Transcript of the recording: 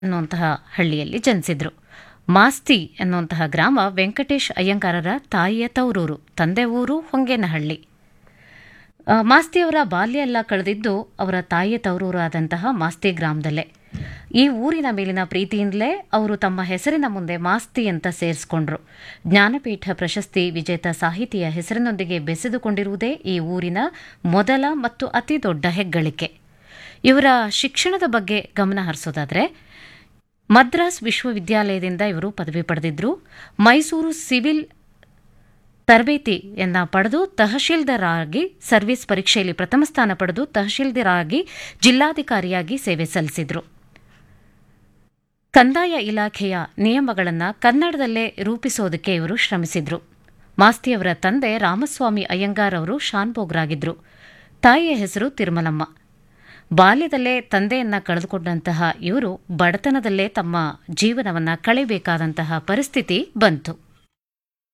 ಅನ್ನುವಂತಹ ಹಳ್ಳಿಯಲ್ಲಿ ಜನಿಸಿದ್ರು ಮಾಸ್ತಿ ಎನ್ನುವಂತಹ ಗ್ರಾಮ ವೆಂಕಟೇಶ್ ಅಯ್ಯಂಗಾರರ ತಾಯಿಯ ತವರೂರು ತಂದೆ ಊರು ಹೊಂಗೇನಹಳ್ಳಿ ಆ, ಮಾಸ್ತಿಯವರ ಬಾಲ್ಯ ಎಲ್ಲ ಕಳೆದಿದ್ದು ಅವರ ತಾಯಿಯ ತವರೂರು ಆದಂತಹ ಮಾಸ್ತಿ ಗ್ರಾಮದಲ್ಲೇ ಈ ಊರಿನ ಮೇಲಿನ ಪ್ರೀತಿಯಿಂದಲೇ ಅವರು ತಮ್ಮ ಹೆಸರಿನ ಮುಂದೆ ಮಾಸ್ತಿ ಅಂತ ಸೇರಿಸ್ಕೊಂಡ್ರು ಜ್ಞಾನಪೀಠ ಪ್ರಶಸ್ತಿ ವಿಜೇತ ಸಾಹಿತಿಯ ಹೆಸರಿನೊಂದಿಗೆ ಬೆಸೆದುಕೊಂಡಿರುವುದೇ ಈ ಊರಿನ ಮೊದಲ ಮತ್ತು ಅತಿ ದೊಡ್ಡ ಹೆಗ್ಗಳಿಕೆ ಇವರ ಶಿಕ್ಷಣದ ಬಗ್ಗೆ ಗಮನ ಹರಿಸೋದಾದ್ರೆ ಮದ್ರಾಸ್ ವಿಶ್ವವಿದ್ಯಾಲಯದಿಂದ ಇವರು ಪದವಿ ಪಡೆದಿದ್ರು ಮೈಸೂರು ಸಿವಿಲ್ ತರಬೇತಿಯನ್ನ ಪಡೆದು ತಹಶೀಲ್ದಾರ್ ಆಗಿ ಸರ್ವಿಸ್ ಪರೀಕ್ಷೆಯಲ್ಲಿ ಪ್ರಥಮ ಸ್ಥಾನ ಪಡೆದು ತಹಶೀಲ್ದಾರ್ ಆಗಿ ಜಿಲ್ಲಾಧಿಕಾರಿಯಾಗಿ ಸೇವೆ ಸಲ್ಲಿಸಿದ್ರು ಕಂದಾಯ ಇಲಾಖೆಯ ನಿಯಮಗಳನ್ನು ಕನ್ನಡದಲ್ಲೇ ರೂಪಿಸೋದಕ್ಕೆ ಇವರು ಶ್ರಮಿಸಿದ್ರು ಮಾಸ್ತಿಯವರ ತಂದೆ ರಾಮಸ್ವಾಮಿ ಅಯ್ಯಂಗಾರ್ ಅವರು ಶಾನ್ಭೋಗ್ರಾಗಿದ್ರು ತಾಯಿಯ ಹೆಸರು ತಿರುಮಲಮ್ಮ ಬಾಲ್ಯದಲ್ಲೇ ತಂದೆಯನ್ನ ಕಳೆದುಕೊಂಡಂತಹ ಇವರು ಬಡತನದಲ್ಲೇ ತಮ್ಮ ಜೀವನವನ್ನ ಕಳೆಯಬೇಕಾದಂತಹ ಪರಿಸ್ಥಿತಿ ಬಂತು